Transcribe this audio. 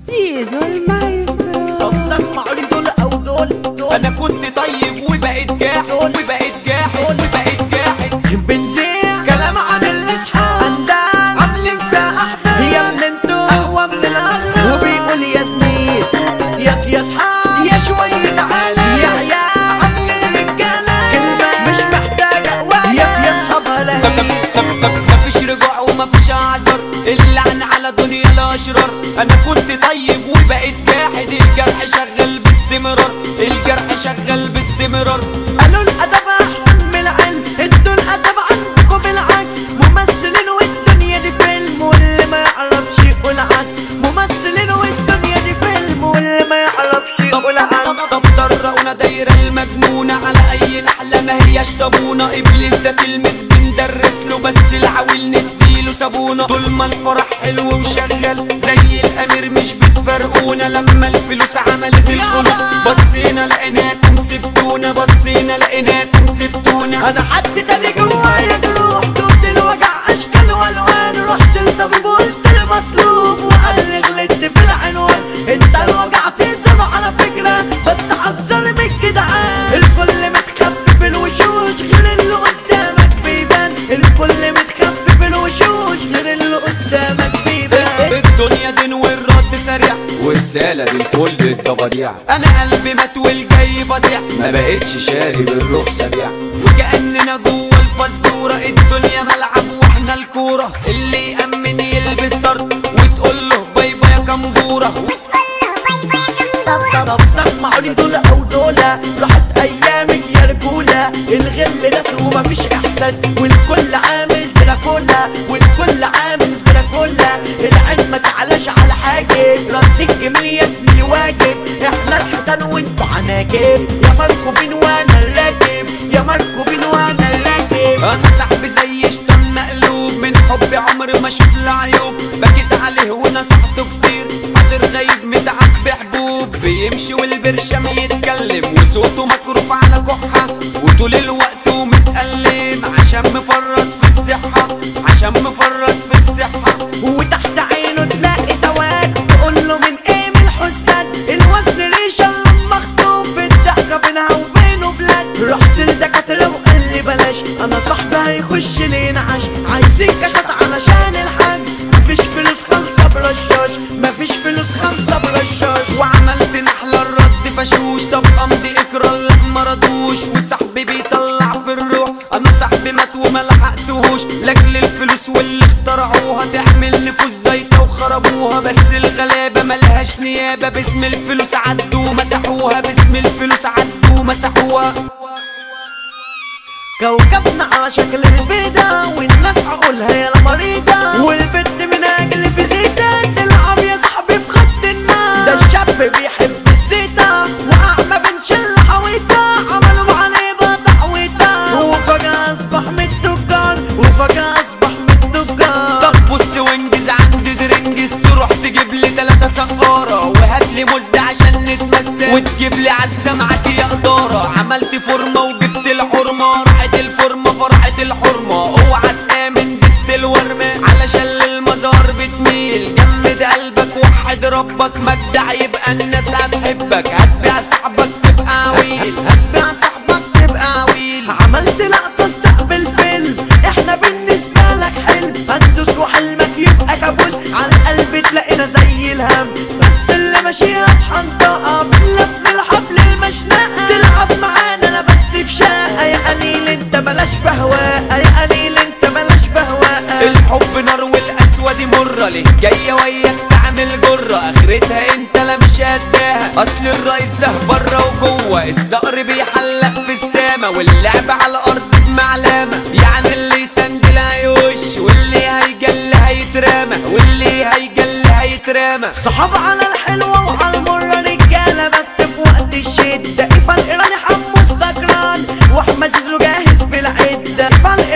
زيزو المايسترو طب سمعوا لي دول او دول دول انا كنت طيب وبقيت جاحد وبقيت جاحد وبقيت جاحد بنزين كلام عن الاصحاب عندان عاملين فيها احباب هي من انتو قهوة من الاغراب وبيقول يا زميل يا يا اصحاب يا شوية عالم يا عيال عاملين رجالة كلمة مش محتاجة ولا يا يا اصحاب طب طب طب طب مفيش رجوع ومفيش اعذار اللعن على دنيا الاشرار انا كنت طيب وبقيت جاحد الجرح شغال باستمرار الجرح شغال باستمرار قالوا الادب احسن من العلم انتوا الادب عندكم بالعكس ممثلين والدنيا دي فيلم واللي ما يعرفش يقول عكس ممثلين والدنيا دي فيلم واللي ما يعرفش طب يقول طب عكس طب طب ضرقونا دايرة المجنونة على أي نحلة ما هياش طابونة إبليس ده تلمس بندرس له بس العويل نديله صابونة طول ما الفرح حلو وشغال زي الأمير مش بتفرقونا لما الفلوس عملت الفلوس بصينا لقيناكم سبتونا بصينا لقيناكم سبتونا انا حد تاني جوايا جروح دوت الوجع اشكال والوان رحت للطبيب وقلت المطلوب وقال لي غلطت في العنوان انت الوجع تقدر على فكره بس حذر من الجدعان الكل متخفف الوشوش غير اللي قدامك بيبان الكل متخفف الوشوش غير اللي قدامك بيبان الدنيا دين والرد سريع والرسالة دي كل الضباديع أنا قلبي مات والجاي فظيع ما بقتش شاري بالرخصة بيع وكأننا جوه الفزورة الدنيا ملعب واحنا الكورة اللي يأمن يلبس طرد وتقول له باي باي يا كمبورة طب سمعوا لي دول او دولة راحت ايامك يا رجولة الغل ده سوء مفيش احساس والكل عامل دراكولا والكل عامل دراكولا العين ما تعلاش على حاجة رد الجميل يا زميلي واجب احنا الحيتان وانتوا عناجب يا مركوبين وانا الراكب يا مركوبين وانا الراكب أنا صاحبي زي شطان مقلوب من حبي عمري ما شوف له عيوب بكيت عليه ونصحته كتير حاضر غايب متعب بحبوب بيمشي والبرشام يتكلم وصوته مكروف على كحة وطول الوقت ومتألم عشان مفرط في الصحة عشان مفرط في الصحة وتحت عينه تلاقي سواد تقول له من ايه من الحساد الوزن ريشه مخطوب الضحكه بينها وبينه بلاد رحت لدكاتره وقال لي بلاش انا صاحبي هيخش لي نعش عايزين كشط علشان الحجز مفيش فلوس خمسه برشاش مفيش فلوس خمسه برشاش وعملت نحلة الرد فشوش طب امضي اكرا لا مرضوش وصاحبي بيطلع في الروح انا صاحبي مات وما لحقتهوش لاجل الفلوس واللي اخترعوها تعمل نفوس زيطة وخربوها بس الغلابة ملهاش نيابة باسم الفلوس عدوا مسحوها باسم الفلوس عدوا مسحوها كوكبنا على شكل البيضة والناس عقولها يا مريضة والبنت من اجل في زيتة تلعب يا صاحبي في خط النار ده الشاب بيحب الزيتة واعمى بنشل حويتة عملوا عليه بطحويتة وفجأة اصبح من التجار وفجأة اصبح من التجار طب بص وانجز عند درنجز تروح تجيب لي تلاتة سقارة وهات لي مز عشان نتمثل وتجيب لي عزة معاك يا قدارة عملت فورمة وجبت الحرمة راحت الفورمة فرحت الحرمة اوعى تآمن بنت الورمة علشان للمزار بتميل جمد قلبك وحد ربك مجدع يبقى الناس هتحبك هتبيع صاحبك تبقى عويل هتبيع صاحبك تبقى عويل عملت لقطة استقبل فيلم احنا بالنسبة لك حلم هندوس وحلمك يبقى كابوس على القلب تلاقينا زي الهم بس اللي ماشيها بحنطقة بنلف الحبل المشنقة تلعب معانا لبست في شقة يا قليل انت بلاش بهواء يا قليل انت بلاش بهواء الحب نار والاسود مرة ليه جاية وياك تعمل جرة اخرتها انت لا مش قدها اصل الرئيس ده بره وجوه الصقر بيحلق في السما واللعب على الارض بمعلمة يعني اللي يسندل هيوش واللي هيجل هيترمى واللي هيجل هيترمى صحاب على الحلوة وعلى المرة رجالة بس في وقت الشدة إيفا الإيراني حمو السكران وأحمد زيزو جاهز بالعدة إيفا